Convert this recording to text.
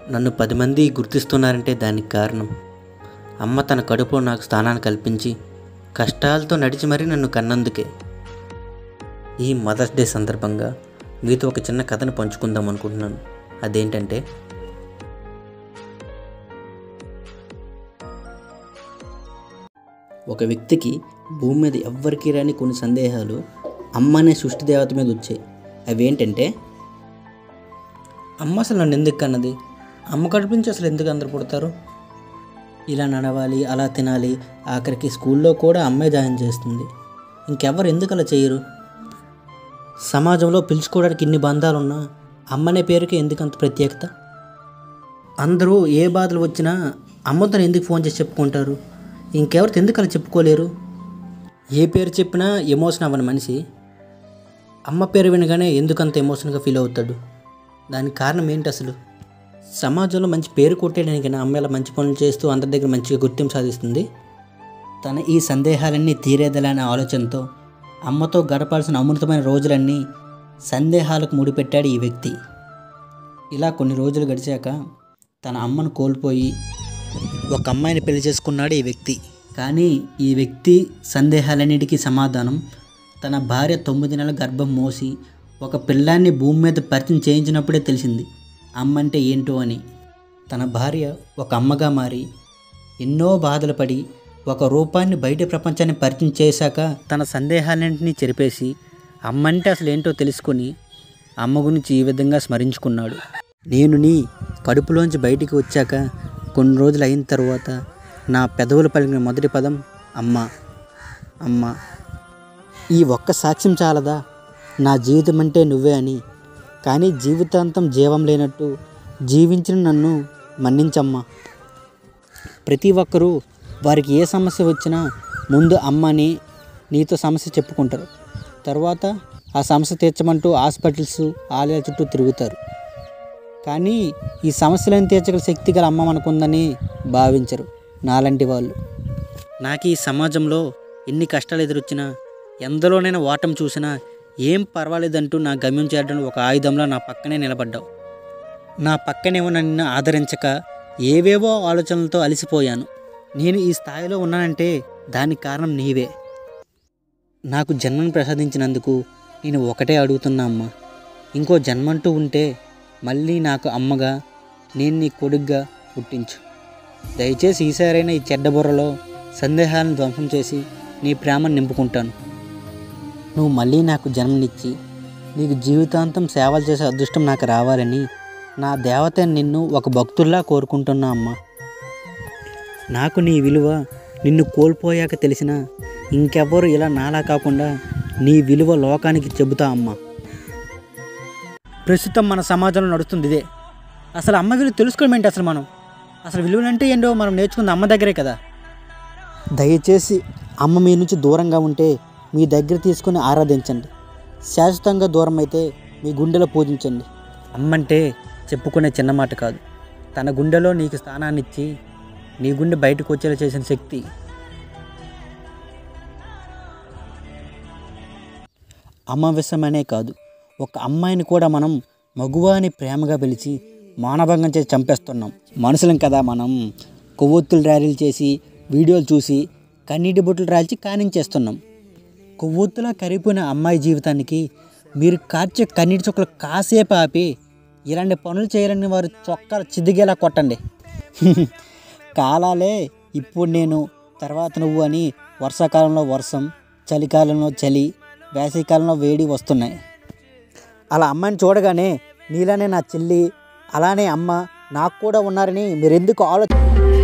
నన్ను పది మంది గుర్తిస్తున్నారంటే దానికి కారణం అమ్మ తన కడుపులో నాకు స్థానాన్ని కల్పించి కష్టాలతో నడిచి మరీ నన్ను కన్నందుకే ఈ మదర్స్ డే సందర్భంగా మీతో ఒక చిన్న కథను పంచుకుందాం అనుకుంటున్నాను అదేంటంటే ఒక వ్యక్తికి భూమి మీద ఎవ్వరికీ రాని కొన్ని సందేహాలు అమ్మ అనే సృష్టి దేవత మీద వచ్చాయి అవి ఏంటంటే అమ్మ అసలు నన్ను ఎందుకు కన్నది అమ్మ కడుపు నుంచి అసలు ఎందుకు అందరు పుడతారు ఇలా నడవాలి అలా తినాలి ఆఖరికి స్కూల్లో కూడా అమ్మే జాయిన్ చేస్తుంది ఇంకెవరు ఎందుకు అలా చేయరు సమాజంలో పిలుచుకోవడానికి ఇన్ని బంధాలున్నా అమ్మనే పేరుకి ఎందుకు అంత ప్రత్యేకత అందరూ ఏ బాధలు వచ్చినా అమ్మతో ఎందుకు ఫోన్ చేసి చెప్పుకుంటారు ఇంకెవరితో ఎందుకు అలా చెప్పుకోలేరు ఏ పేరు చెప్పినా ఎమోషన్ అవ్వని మనిషి అమ్మ పేరు వినగానే ఎందుకు అంత ఎమోషన్గా ఫీల్ అవుతాడు దానికి కారణం ఏంటి అసలు సమాజంలో మంచి పేరు కొట్టేయడానికైనా అమ్మ ఇలా మంచి పనులు చేస్తూ అందరి దగ్గర మంచిగా గుర్తింపు సాధిస్తుంది తన ఈ సందేహాలన్నీ తీరేదలనే ఆలోచనతో అమ్మతో గడపాల్సిన అమృతమైన రోజులన్నీ సందేహాలకు ముడిపెట్టాడు ఈ వ్యక్తి ఇలా కొన్ని రోజులు గడిచాక తన అమ్మను కోల్పోయి ఒక అమ్మాయిని పెళ్లి చేసుకున్నాడు ఈ వ్యక్తి కానీ ఈ వ్యక్తి సందేహాలన్నిటికీ సమాధానం తన భార్య తొమ్మిది నెలల గర్భం మోసి ఒక పిల్లాన్ని భూమి మీద పరిచయం చేయించినప్పుడే తెలిసింది అమ్మ అంటే ఏంటో అని తన భార్య ఒక అమ్మగా మారి ఎన్నో బాధలు పడి ఒక రూపాన్ని బయట ప్రపంచాన్ని పరిచయం చేశాక తన సందేహాలన్నింటినీ చెరిపేసి అమ్మంటే అసలు ఏంటో తెలుసుకొని అమ్మ గురించి ఈ విధంగా స్మరించుకున్నాడు నేను నీ కడుపులోంచి బయటికి వచ్చాక కొన్ని రోజులు అయిన తర్వాత నా పెదవులు పలికిన మొదటి పదం అమ్మ అమ్మ ఈ ఒక్క సాక్ష్యం చాలదా నా జీవితం అంటే నువ్వే అని కానీ జీవితాంతం జీవం లేనట్టు జీవించిన నన్ను మన్నించమ్మా ప్రతి ఒక్కరూ వారికి ఏ సమస్య వచ్చినా ముందు అమ్మని నీతో సమస్య చెప్పుకుంటారు తర్వాత ఆ సమస్య తీర్చమంటూ హాస్పిటల్స్ ఆలయాల చుట్టూ తిరుగుతారు కానీ ఈ సమస్యలను తీర్చగల శక్తి గల అమ్మ మనకుందని భావించరు నాలాంటి వాళ్ళు నాకు ఈ సమాజంలో ఎన్ని కష్టాలు ఎదురొచ్చినా ఎందలోనైనా ఓటం చూసినా ఏం పర్వాలేదంటూ నా గమ్యం చేరడానికి ఒక ఆయుధంలో నా పక్కనే నిలబడ్డావు నా పక్కనేమో నన్ను ఆదరించక ఏవేవో ఆలోచనలతో అలసిపోయాను నేను ఈ స్థాయిలో ఉన్నానంటే దానికి కారణం నీవే నాకు జన్మను ప్రసాదించినందుకు నేను ఒకటే అడుగుతున్నా అమ్మ ఇంకో జన్మంటూ ఉంటే మళ్ళీ నాకు అమ్మగా నేను నీ కొడుగ్గా పుట్టించు దయచేసి ఈసారైనా ఈ చెడ్డ బుర్రలో సందేహాలను ధ్వంసం చేసి నీ ప్రేమను నింపుకుంటాను నువ్వు మళ్ళీ నాకు జన్మనిచ్చి నీకు జీవితాంతం సేవలు చేసే అదృష్టం నాకు రావాలని నా దేవత నిన్ను ఒక భక్తుల్లా కోరుకుంటున్నా అమ్మా నాకు నీ విలువ నిన్ను కోల్పోయాక తెలిసిన ఇంకెవ్వరు ఇలా నాలా కాకుండా నీ విలువ లోకానికి చెబుతా అమ్మా ప్రస్తుతం మన సమాజంలో నడుస్తుంది ఇదే అసలు అమ్మ విలువ తెలుసుకోవడం ఏంటి అసలు మనం అసలు విలువలంటే ఏంటో మనం నేర్చుకుంది అమ్మ దగ్గరే కదా దయచేసి అమ్మ మీ నుంచి దూరంగా ఉంటే మీ దగ్గర తీసుకుని ఆరాధించండి శాశ్వతంగా దూరం అయితే మీ గుండెలో పూజించండి అమ్మంటే చెప్పుకునే చిన్న మాట కాదు తన గుండెలో నీకు స్థానాన్ని ఇచ్చి నీ గుండె బయటకు వచ్చేలా చేసిన శక్తి అమ్మ విషయమనే కాదు ఒక అమ్మాయిని కూడా మనం మగువ అని ప్రేమగా పిలిచి మానభంగం చేసి చంపేస్తున్నాం మనుషులం కదా మనం కొవ్వొత్తులు ర్యాలీలు చేసి వీడియోలు చూసి కన్నీటి బొట్టులు రాల్చి కానించేస్తున్నాం కొవ్వొత్తులా కరిగిపోయిన అమ్మాయి జీవితానికి మీరు కార్చే కన్నీటి చుక్కలు కాసేపు ఆపి ఇలాంటి పనులు చేయాలని వారు చొక్కాలు చిదిగేలా కొట్టండి కాలాలే ఇప్పుడు నేను తర్వాత నువ్వు అని వర్షాకాలంలో వర్షం చలికాలంలో చలి వేసవికాలంలో వేడి వస్తున్నాయి అలా అమ్మాయిని చూడగానే నీలానే నా చెల్లి అలానే అమ్మ నాకు కూడా ఉన్నారని మీరు ఎందుకు ఆలోచన